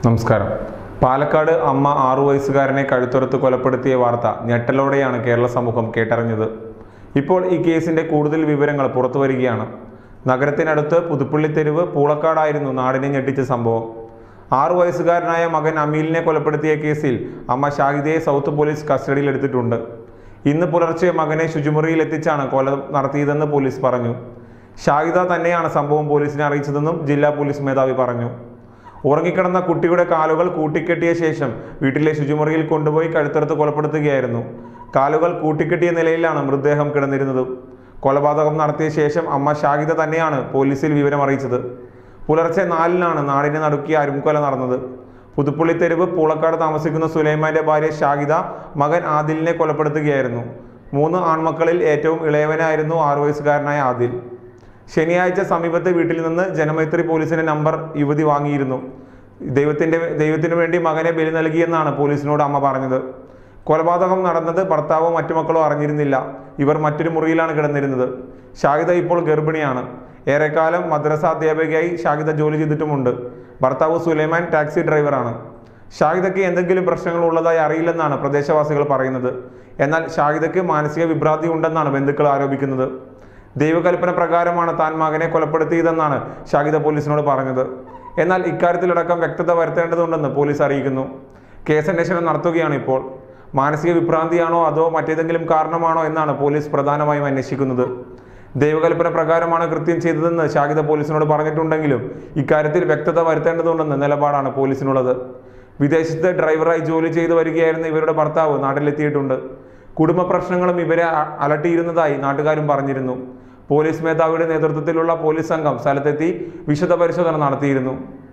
നമസ്കാരം പാലക്കാട് അമ്മ ആറു വയസ്സുകാരനെ കഴുത്തുറത്ത് കൊലപ്പെടുത്തിയ വാർത്ത ഞെട്ടലോടെയാണ് കേരള സമൂഹം കേട്ടറിഞ്ഞത് ഇപ്പോൾ ഈ കേസിന്റെ കൂടുതൽ വിവരങ്ങൾ പുറത്തു വരികയാണ് നഗരത്തിനടുത്ത് പുതുപ്പള്ളി തെരുവ് പൂളക്കാടായിരുന്നു നാടിനെ ഞെട്ടിച്ച സംഭവം ആറു വയസ്സുകാരനായ മകൻ അമീലിനെ കൊലപ്പെടുത്തിയ കേസിൽ അമ്മ ഷാഹിദയെ സൗത്ത് പോലീസ് കസ്റ്റഡിയിലെടുത്തിട്ടുണ്ട് ഇന്ന് പുലർച്ചെ മകനെ ശുചിമുറിയിൽ എത്തിച്ചാണ് കൊല നടത്തിയതെന്ന് പോലീസ് പറഞ്ഞു ഷാഹിദ തന്നെയാണ് സംഭവം പോലീസിനെ അറിയിച്ചതെന്നും ജില്ലാ പോലീസ് മേധാവി പറഞ്ഞു ഉറങ്ങിക്കിടന്ന കുട്ടിയുടെ കാലുകൾ കൂട്ടിക്കെട്ടിയ ശേഷം വീട്ടിലെ ശുചിമുറിയിൽ കൊണ്ടുപോയി കഴുത്തറുത്ത് കൊലപ്പെടുത്തുകയായിരുന്നു കാലുകൾ കൂട്ടിക്കെട്ടിയ നിലയിലാണ് മൃതദേഹം കിടന്നിരുന്നത് കൊലപാതകം നടത്തിയ ശേഷം അമ്മ ഷാഹിദ തന്നെയാണ് പോലീസിൽ വിവരം അറിയിച്ചത് പുലർച്ചെ നാലിനാണ് നാടിനെ നടുക്കിയ അരുംകൊല നടന്നത് പുതുപ്പള്ളി തെരുവ് പൂളക്കാട് താമസിക്കുന്ന സുലൈമാന്റെ ഭാര്യ ഷാഹിദ മകൻ ആദിലിനെ കൊലപ്പെടുത്തുകയായിരുന്നു മൂന്ന് ആൺമക്കളിൽ ഏറ്റവും ഇളയവനായിരുന്നു ആറു വയസ്സുകാരനായ ആദിൽ ശനിയാഴ്ച സമീപത്തെ വീട്ടിൽ നിന്ന് ജനമൈത്രി പോലീസിന്റെ നമ്പർ യുവതി വാങ്ങിയിരുന്നു ദൈവത്തിന്റെ ദൈവത്തിനു വേണ്ടി മകനെ ബലി നൽകിയെന്നാണ് പോലീസിനോട് അമ്മ പറഞ്ഞത് കൊലപാതകം നടന്നത് ഭർത്താവോ മറ്റു മക്കളോ അറിഞ്ഞിരുന്നില്ല ഇവർ മറ്റൊരു മുറിയിലാണ് കിടന്നിരുന്നത് ഷാഹിദ ഇപ്പോൾ ഗർഭിണിയാണ് ഏറെക്കാലം മദ്രസ അധ്യാപികയായി ഷാഹിദ ജോലി ചെയ്തിട്ടുമുണ്ട് ഭർത്താവ് സുലൈമാൻ ടാക്സി ഡ്രൈവറാണ് ഷാഹിദയ്ക്ക് എന്തെങ്കിലും പ്രശ്നങ്ങൾ ഉള്ളതായി അറിയില്ലെന്നാണ് പ്രദേശവാസികൾ പറയുന്നത് എന്നാൽ ഷാഹിദയ്ക്ക് മാനസിക വിഭ്രാന്തി ഉണ്ടെന്നാണ് ബന്ധുക്കൾ ആരോപിക്കുന്നത് ദൈവകൽപ്പന പ്രകാരമാണ് താൻ മകനെ കൊലപ്പെടുത്തിയതെന്നാണ് ഷാഹിദ പോലീസിനോട് പറഞ്ഞത് എന്നാൽ ഇക്കാര്യത്തിലടക്കം വ്യക്തത വരുത്തേണ്ടതുണ്ടെന്ന് പോലീസ് അറിയിക്കുന്നു കേസന്വേഷണം നടത്തുകയാണ് ഇപ്പോൾ മാനസിക വിഭ്രാന്തിയാണോ അതോ മറ്റേതെങ്കിലും കാരണമാണോ എന്നാണ് പോലീസ് പ്രധാനമായും അന്വേഷിക്കുന്നത് ദൈവകൽപ്പന പ്രകാരമാണ് കൃത്യം ചെയ്തതെന്ന് ഷാഹിദ പോലീസിനോട് പറഞ്ഞിട്ടുണ്ടെങ്കിലും ഇക്കാര്യത്തിൽ വ്യക്തത വരുത്തേണ്ടതുണ്ടെന്ന് നിലപാടാണ് പോലീസിനുള്ളത് വിദേശത്ത് ഡ്രൈവറായി ജോലി ചെയ്തു വരികയായിരുന്ന ഇവരുടെ ഭർത്താവ് നാട്ടിലെത്തിയിട്ടുണ്ട് കുടുംബ പ്രശ്നങ്ങളും ഇവരെ അ- അലട്ടിയിരുന്നതായി നാട്ടുകാരും പറഞ്ഞിരുന്നു പോലീസ് മേധാവിയുടെ നേതൃത്വത്തിലുള്ള പോലീസ് സംഘം സ്ഥലത്തെത്തി വിശദ പരിശോധന നടത്തിയിരുന്നു